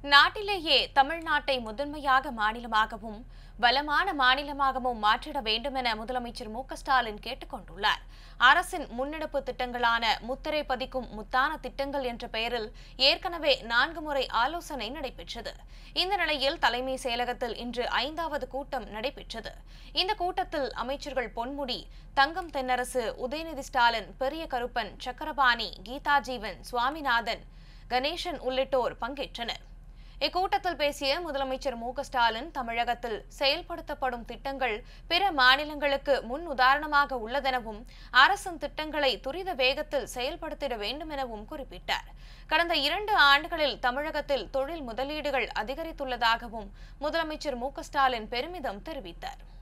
நாட்டிலேயே தமிழ்நாட்டை முதன்மையாக மாநிலமாகவும் வளமான மாநிலமாகவும் மாற்றிட வேண்டும் என முதலமைச்சர் மு க ஸ்டாலின் கேட்டுக் கொண்டுள்ளார் அரசின் முன்னெடுப்பு திட்டங்களான முத்திரை பதிக்கும் முத்தான திட்டங்கள் என்ற பெயரில் ஏற்கனவே நான்கு முறை ஆலோசனை நடைபெற்றது இந்த நிலையில் தலைமை செயலகத்தில் இன்று ஐந்தாவது கூட்டம் நடைபெற்றது இந்த கூட்டத்தில் அமைச்சர்கள் பொன்முடி தங்கம் தென்னரசு உதயநிதி ஸ்டாலின் பெரிய கருப்பன் சக்கரபாணி கீதா ஜீவன் சுவாமிநாதன் கணேசன் உள்ளிட்டோர் பங்கேற்றனர் இக்கூட்டத்தில் பேசிய முதலமைச்சர் மு க ஸ்டாலின் தமிழகத்தில் செயல்படுத்தப்படும் திட்டங்கள் பிற மாநிலங்களுக்கு முன் உதாரணமாக உள்ளதெனவும் அரசின் திட்டங்களை துரித வேகத்தில் செயல்படுத்திட வேண்டும் எனவும் குறிப்பிட்டார் கடந்த இரண்டு ஆண்டுகளில் தமிழகத்தில் தொழில் முதலீடுகள் அதிகரித்துள்ளதாகவும் முதலமைச்சர் மு க ஸ்டாலின் பெருமிதம் தெரிவித்தார்